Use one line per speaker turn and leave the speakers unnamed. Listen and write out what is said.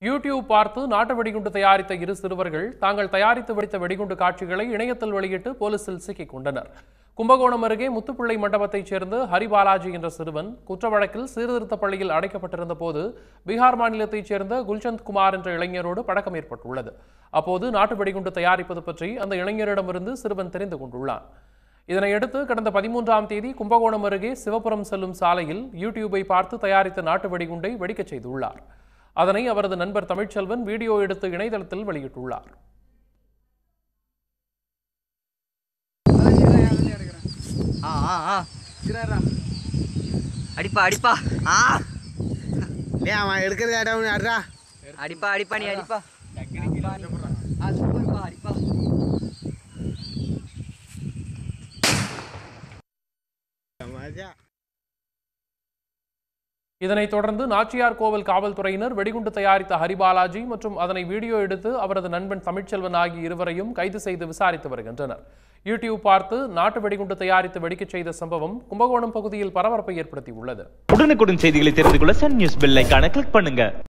YouTube பார்த்து நாட்டு வெடிகுண்டு தயாரித்த இரு சிறுவர்கள் தாங்கள் தயாரித்து வெடித்த வெடிகுண்டு காட்சிகளை இணையத்தில் வெளியிட்டு போலீசில் சிக்கிக் கொண்டனர் கும்பகோணம் அருகே முத்துப்பிள்ளை மண்டபத்தைச் சேர்ந்த ஹரிபாலாஜி என்ற சிறுவன் குற்ற வழக்கில் சீர்திருத்த பள்ளியில் அடைக்கப்பட்டிருந்த போது பீகார் மாநிலத்தைச் சேர்ந்த குல்சந்த் குமார் என்ற இளைஞரோடு பழக்கம் ஏற்பட்டுள்ளது அப்போது நாட்டு வெடிகுண்டு தயாரிப்பது பற்றி அந்த இளைஞரிடமிருந்து சிறுவன் தெரிந்து கொண்டுள்ளான் இதனையடுத்து கடந்த பதிமூன்றாம் தேதி கும்பகோணம் அருகே சிவபுரம் செல்லும் சாலையில் யூடியூபை பார்த்து தயாரித்த நாட்டு வெடிகுண்டை வெடிக்கச் செய்துள்ளார் அதனை அவரது நண்பர் தமிழ்ச்செல்வன் வீடியோ எடுத்து இணையதளத்தில் வெளியிட்டுள்ளார்
ஆ ஆ ஆ அடிப்பா அடிப்பா ஆ
ஏன் அவன் எடுக்கிறது இடம் யாரா
அடிப்பா அடிப்பா நீ அடிப்பா ஆ சூப்பர்ப்பா அடிப்பா
இதனைத் தொடர்ந்து நாச்சியார் கோவில் காவல்துறையினர் வெடிகுண்டு தயாரித்த ஹரிபாலாஜி மற்றும் அதனை வீடியோ எடுத்து அவரது நண்பன் தமிழ்ச்செல்வன் ஆகிய இருவரையும் கைது செய்து விசாரித்து வருகின்றனர் யூடியூப் பார்த்து நாட்டு வெடிகுண்டு தயாரித்து வெடிக்கச் செய்த சம்பவம் கும்பகோணம் பகுதியில் பரபரப்பை ஏற்படுத்தியுள்ளது
உடனுக்குடன் செய்திகளை தெரிந்து கொள்ள சன் நியூஸ் பெல் ஐகானை கிளிக் பண்ணுங்க